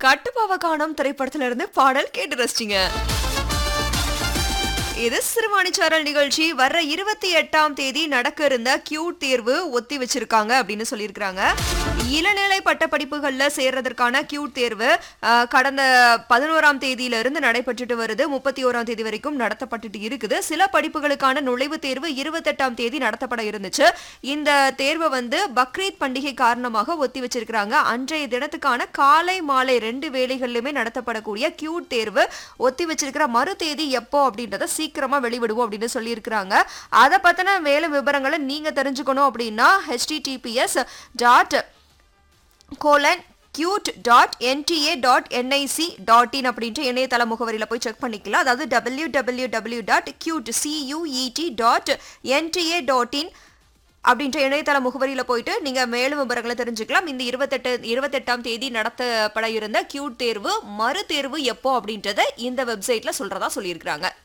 கட்டுப்பாவ காணும் திரைப்படத்துல இருந்து பாடல் கேட்டு ரசிச்சிங்க இது சிறுவாணிச்சாரல் நிகழ்ச்சி வர்ற இருபத்தி எட்டாம் தேதி நடக்க இருந்த கியூட் தேர்வு ஒத்தி வச்சிருக்காங்க அப்படின்னு சொல்லியிருக்காங்க இளநிலை பட்ட படிப்புகள்ல சேர்றதற்கான கியூட் தேர்வு அஹ், கடந்த பதினோராம் தேதியில இருந்து நடைபெற்றுட்டு வருது முப்பத்தி ஓராம் தேதி வரைக்கும் நடத்தப்பட்டுட்டு இருக்குது சில படிப்புகளுக்கான நுழைவுத் தேர்வு இருபத்தெட்டாம் தேதி நடத்தப்பட இருந்துச்சு இந்த தேர்வை வந்து பக்ரீத் பண்டிகை காரணமாக ஒத்தி வச்சிருக்கிறாங்க அன்றைய தினத்துக்கான காலை மாலை ரெண்டு வேளைகள்லையுமே நடத்தப்படக்கூடிய கியூட் தேர்வு ஒத்தி வச்சிருக்கிற மறு தேதி எப்போ அப்படின்றத சீக்கிரமா வெளிவிடுவோம் அப்படின்னு சொல்லியிருக்கிறாங்க அதை பத்தின மேலும் விவரங்களை நீங்க தெரிஞ்சுக்கணும் அப்படின்னா HTTPS dot colon CUET dot NTA dot NIC dot in அப்படின்ற இணையதள முகவரியில் போய் செக் பண்ணிக்கலாம் அதாவது W W W dot CUET CUET dot NTA dot in அப்படின்ற இணையதள முகவரியில் போயிட்டு நீங்கள் மேலும் விவரங்களை தெரிஞ்சுக்கலாம் இந்த இருபத்தெட்டு இருபத்தெட்டாம் தேதி நடத்தப்பட இருந்த கியூட் தேர்வு மறு தேர்வு எப்போ அப்படின்றத இந்த வெப்சைட்டில் சொல்கிறதா சொல்லியிருக்கிறாங்க